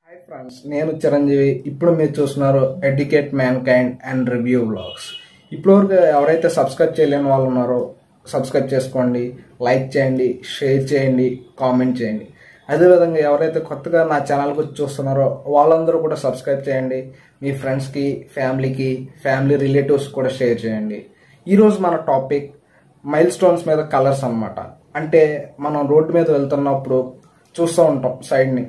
hi friends నేను చిరంజీవి ఇప్పుడు మీరు చూస్తున్నారు educate man kind and review blogs ఇప్పటివరకు ఎవరైతే సబ్స్క్రైబ్ చేయలేని వాళ్ళు ఉన్నారో సబ్స్క్రైబ్ చేసుకోండి లైక్ చేయండి షేర్ చేయండి కామెంట్ చేయండి అదేవిధంగా ఎవరైతే కొత్తగా నా ఛానల్కి వచ్చి చూస్తున్నారో వాళ్ళందరూ కూడా సబ్స్క్రైబ్ చేయండి మీ ఫ్రెండ్స్కి ఫ్యామిలీకి ఫ్యామిలీ రిలేటివ్స్ కూడా షేర్ చేయండి ఈరోజు మన టాపిక్ మైల్ స్టోన్స్ మీద కలర్స్ అన్నమాట అంటే మనం రోడ్డు మీద వెళ్తున్నప్పుడు చూస్తూ ఉంటాం సైడ్ని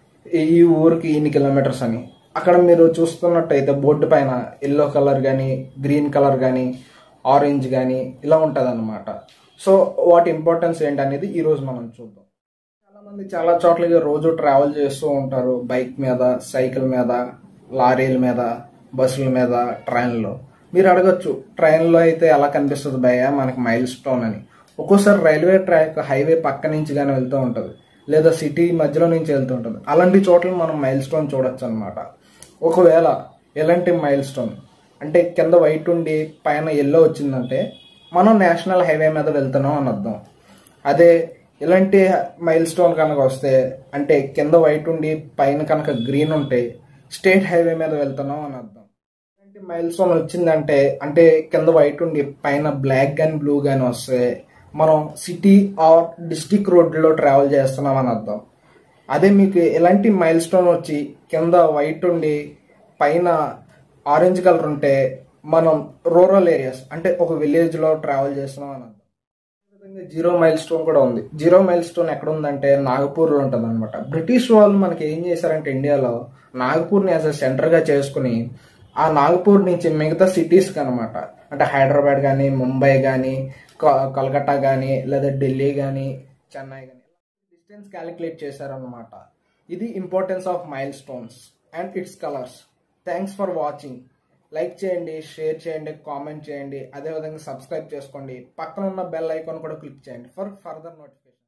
ఈ- ఈ ఊరికి ఇన్ని కిలోమీటర్స్ అని అక్కడ మీరు చూస్తున్నట్టయితే బోర్డు పైన ఎల్లో కలర్ కానీ గ్రీన్ కలర్ కానీ ఆరెంజ్ కానీ ఇలా ఉంటుంది అనమాట సో వాటి ఇంపార్టెన్స్ ఏంటనేది ఈరోజు మనం చూద్దాం చాలా మంది చాలా చోట్లకి రోజు ట్రావెల్ చేస్తూ ఉంటారు బైక్ మీద సైకిల్ మీద లారీల మీద బస్సుల మీద ట్రైన్లో మీరు అడగచ్చు ట్రైన్లో అయితే ఎలా కనిపిస్తుంది భయ్య మనకి మైల్ స్టోన్ అని ఒక్కోసారి రైల్వే ట్రాక్ హైవే పక్క నుంచి కానీ వెళ్తూ ఉంటుంది లేదా సిటీ మధ్యలో నుంచి వెళ్తూ ఉంటుంది అలాంటి చోట్ల మనం మైల్ స్టోన్ చూడొచ్చు అనమాట ఒకవేళ ఎలాంటి మైల్ స్టోన్ అంటే కింద వైట్ ఉండి పైన ఎల్లో వచ్చిందంటే మనం నేషనల్ హైవే మీద వెళ్తున్నాం అని అర్థం అదే ఇలాంటి మైల్ స్టోన్ కనుక వస్తే అంటే కింద వైట్ ఉండి పైన కనుక గ్రీన్ ఉంటే స్టేట్ హైవే మీద వెళ్తున్నాం అని అర్థం ఇలాంటి మైల్ స్టోన్ వచ్చిందంటే అంటే కింద వైట్ ఉండి పైన బ్లాక్ కానీ బ్లూ కానీ వస్తే మనం సిటీ ఆర్ డిస్టిక్ రోడ్లో ట్రావెల్ చేస్తున్నాం అని అర్థం అదే మీకు ఎలాంటి మైల్ స్టోన్ వచ్చి కింద వైట్ ఉండి పైన ఆరెంజ్ కలర్ ఉంటే మనం రూరల్ ఏరియాస్ అంటే ఒక విలేజ్లో ట్రావెల్ చేస్తున్నాం అని అర్థం విధంగా జీరో మైల్ స్టోన్ కూడా ఉంది జీరో మైల్ స్టోన్ ఎక్కడ ఉందంటే నాగపూర్లో ఉంటుంది అనమాట బ్రిటిష్ వాళ్ళు మనకి ఏం చేశారంటే ఇండియాలో నాగపూర్ని యాజ్ అ సెంటర్గా చేసుకుని ఆ నాగపూర్ నుంచి మిగతా సిటీస్కి అనమాట అంటే హైదరాబాద్ కానీ ముంబై కానీ కలకత్తా కానీ లేదా ఢిల్లీ కానీ చెన్నై కానీ డిస్టెన్స్ క్యాలిక్యులేట్ చేశారనమాట ఇది importance of milestones and its colours thanks for watching like చేయండి షేర్ చేయండి కామెంట్ చేయండి అదేవిధంగా సబ్స్క్రైబ్ చేసుకోండి పక్కన ఉన్న బెల్ ఐకాన్ కూడా క్లిక్ చేయండి ఫర్ ఫర్దర్ నోటిఫికేషన్